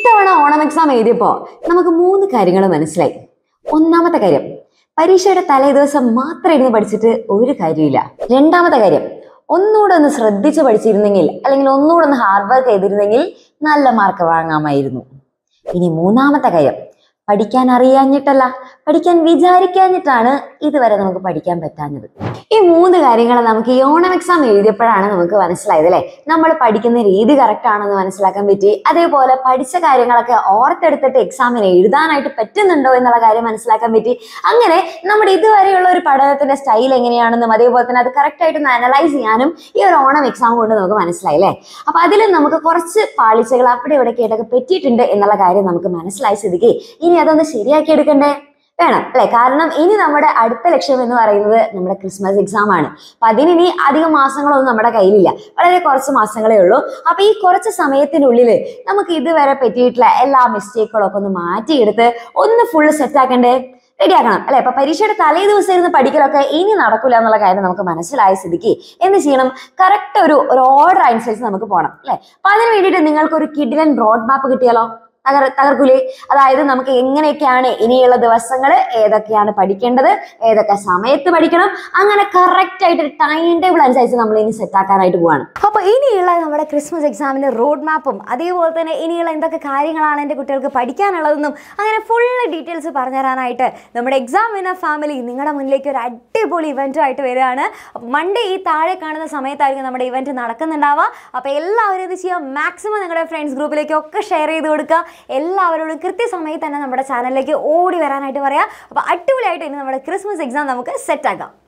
ഇത്തവണ ഓണം എക്സാം എഴുതിയപ്പോൾ നമുക്ക് മൂന്ന് കാര്യങ്ങൾ മനസ്സിലായി ഒന്നാമത്തെ കാര്യം പരീക്ഷയുടെ തലേ ദിവസം മാത്രം ഇരുന്ന് പഠിച്ചിട്ട് ഒരു കാര്യമില്ല രണ്ടാമത്തെ കാര്യം ഒന്നുകൂടെ ഒന്ന് ശ്രദ്ധിച്ച് പഠിച്ചിരുന്നെങ്കിൽ അല്ലെങ്കിൽ ഒന്നുകൂടെ ഒന്ന് ഹാർഡ് വർക്ക് ചെയ്തിരുന്നെങ്കിൽ നല്ല മാർക്ക് വാങ്ങാമായിരുന്നു ഇനി മൂന്നാമത്തെ കാര്യം പഠിക്കാൻ അറിയാഞ്ഞിട്ടല്ല പഠിക്കാൻ വിചാരിക്കാഞ്ഞിട്ടാണ് ഇതുവരെ നമുക്ക് പഠിക്കാൻ പറ്റാഞ്ഞത് ഈ മൂന്ന് കാര്യങ്ങൾ നമുക്ക് ഈ ഓണം എക്സാം എഴുതിയപ്പോഴാണ് നമുക്ക് മനസ്സിലായത് അല്ലേ നമ്മൾ പഠിക്കുന്ന രീതി കറക്റ്റ് ആണെന്ന് മനസ്സിലാക്കാൻ പറ്റി അതേപോലെ പഠിച്ച കാര്യങ്ങളൊക്കെ ഓർത്തെടുത്തിട്ട് എക്സാമിന് എഴുതാനായിട്ട് പറ്റുന്നുണ്ടോ എന്നുള്ള കാര്യം മനസ്സിലാക്കാൻ പറ്റി അങ്ങനെ നമ്മുടെ ഇതുവരെയുള്ള ഒരു പഠനത്തിന്റെ സ്റ്റൈൽ എങ്ങനെയാണെന്നും അതേപോലെ തന്നെ അത് കറക്റ്റ് ആയിട്ട് ഒന്ന് അനലൈസ് ചെയ്യാനും ഈ ഒരു ഓണം എക്സാം കൊണ്ട് നമുക്ക് മനസ്സിലായി അല്ലേ അപ്പൊ അതിൽ നമുക്ക് കുറച്ച് പാളിച്ചകൾ അവിടെ ഇവിടെ കേട്ടൊക്കെ പറ്റിയിട്ടുണ്ട് എന്നുള്ള കാര്യം നമുക്ക് മനസ്സിലായി സ്ഥിതിക്ക് ഇനി അതൊന്ന് ശരിയാക്കി എടുക്കണ്ടേ വേണം അല്ലെ കാരണം ഇനി നമ്മുടെ അടുത്ത ലക്ഷ്യം എന്ന് പറയുന്നത് നമ്മുടെ ക്രിസ്മസ് എക്സാം ആണ് അപ്പൊ അതിനി അധികം മാസങ്ങളൊന്നും നമ്മുടെ കയ്യിലില്ല വളരെ കുറച്ച് മാസങ്ങളേ ഉള്ളൂ അപ്പൊ ഈ കുറച്ച് സമയത്തിനുള്ളിൽ നമുക്ക് ഇതുവരെ പറ്റിയിട്ടുള്ള എല്ലാ മിസ്റ്റേക്കുകളൊക്കെ ഒന്ന് മാറ്റിയെടുത്ത് ഒന്ന് ഫുള്ള് സെറ്റ് ആക്കണ്ടേ റെഡിയാക്കണം അല്ലെ അപ്പൊ പരീക്ഷയുടെ തലേ ദിവസം ഇരുന്ന് പഠിക്കലൊക്കെ ഇനി നടക്കില്ല എന്നുള്ള കാര്യം നമുക്ക് മനസ്സിലായ സ്ഥിതിക്ക് എന്ത് ചെയ്യണം കറക്റ്റ് ഒരു ഒരു ഓർഡർ അനുസരിച്ച് നമുക്ക് പോകണം അല്ലെ അപ്പൊ അതിന് വേണ്ടിയിട്ട് നിങ്ങൾക്ക് ഒരു കിഡിലൻ റോഡ് മാപ്പ് കിട്ടിയാലോ തകർ തകർക്കൂലേ അതായത് നമുക്ക് എങ്ങനെയൊക്കെയാണ് ഇനിയുള്ള ദിവസങ്ങൾ ഏതൊക്കെയാണ് പഠിക്കേണ്ടത് ഏതൊക്കെ സമയത്ത് പഠിക്കണം അങ്ങനെ കറക്റ്റ് ആയിട്ട് ടൈം ടേബിൾ അനുസരിച്ച് നമ്മൾ ഇനി സെറ്റ് ആക്കാനായിട്ട് പോവാണ് അപ്പോൾ ഇനിയുള്ള നമ്മുടെ ക്രിസ്മസ് എക്സാമിൻ്റെ റോഡ് മാപ്പും അതേപോലെ തന്നെ ഇനിയുള്ള എന്തൊക്കെ കാര്യങ്ങളാണ് എൻ്റെ കുട്ടികൾക്ക് പഠിക്കാനുള്ളതെന്നും അങ്ങനെ ഫുള്ള് ഡീറ്റെയിൽസ് പറഞ്ഞു തരാനായിട്ട് നമ്മുടെ എക്സാം വിന്നർ ഫാമിലി നിങ്ങളുടെ മുന്നിലേക്ക് ഒരു അടിപൊളി ഇവൻറ്റുമായിട്ട് വരികയാണ് മൺഡേ ഈ താഴെ കാണുന്ന സമയത്തായിരിക്കും നമ്മുടെ ഇവൻറ്റ് നടക്കുന്നുണ്ടാവുക അപ്പോൾ എല്ലാവരും ഇത് ചെയ്യുക മാക്സിമം നിങ്ങളുടെ ഫ്രണ്ട്സ് ഗ്രൂപ്പിലേക്ക് ഒക്കെ ഷെയർ ചെയ്ത് കൊടുക്കുക എല്ലാവരോടും കൃത്യസമയത്ത് തന്നെ നമ്മുടെ ചാനലിലേക്ക് ഓടി വരാനായിട്ട് പറയാം അപ്പോൾ അടിപൊളിയായിട്ട് ഇനി നമ്മുടെ ക്രിസ്മസ് എക്സാം നമുക്ക് സെറ്റ് ആക്കാം